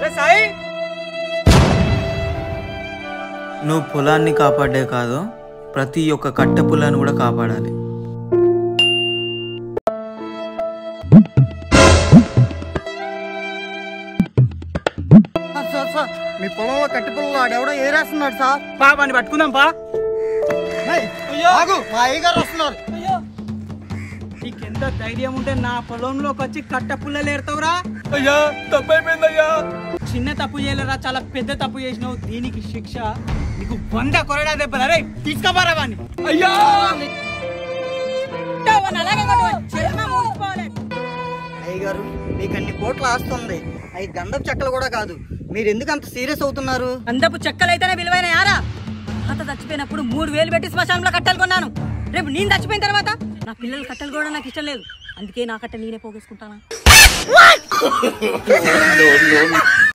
సాయి నువ్వు పొలాన్ని కాపాడే కాదు ప్రతి ఒక్క కట్టె పుల్లని కూడా కాపాడాలి సార్ సార్ మీ పొలంలో కట్టి పొలంలో ఆడెవడో ఏరేస్తున్నాడు సార్ బాబాని పట్టుకుందాం బా ఆగు మా అయ్యగారు వస్తున్నారు నీకెంత ధైర్యం ఉంటే నా పొలంలోకి వచ్చి కట్ట పుల్లలు ఏడతావురా అయ్యా తప్పు అయిపోయిందయ్యా చిన్న తప్పు చేయలేరా చాలా పెద్ద తప్పు చేసినావు దీనికి శిక్ష నీకు వంద కొరడా దెబ్బలు అరే తీసుకోబారా వాడిని అయ్యా అయ్యగారు మీకు అన్ని కోట్లు ఆస్తుంది అవి గంధపు చెక్కలు కూడా కాదు మీరు ఎందుకు అంత సీరియస్ అవుతున్నారు అందపు చెక్కలైతేనే విలువైన యారా తాత చచ్చిపోయినప్పుడు మూడు వేలు పెట్టి శ్మశానంలో కట్టెలు కొన్నాను రేపు నేను చచ్చిపోయిన తర్వాత నా పిల్లలు కట్టెలు కూడా నాకు ఇష్టం లేదు అందుకే నా కట్టె నేనే పోగేసుకుంటానా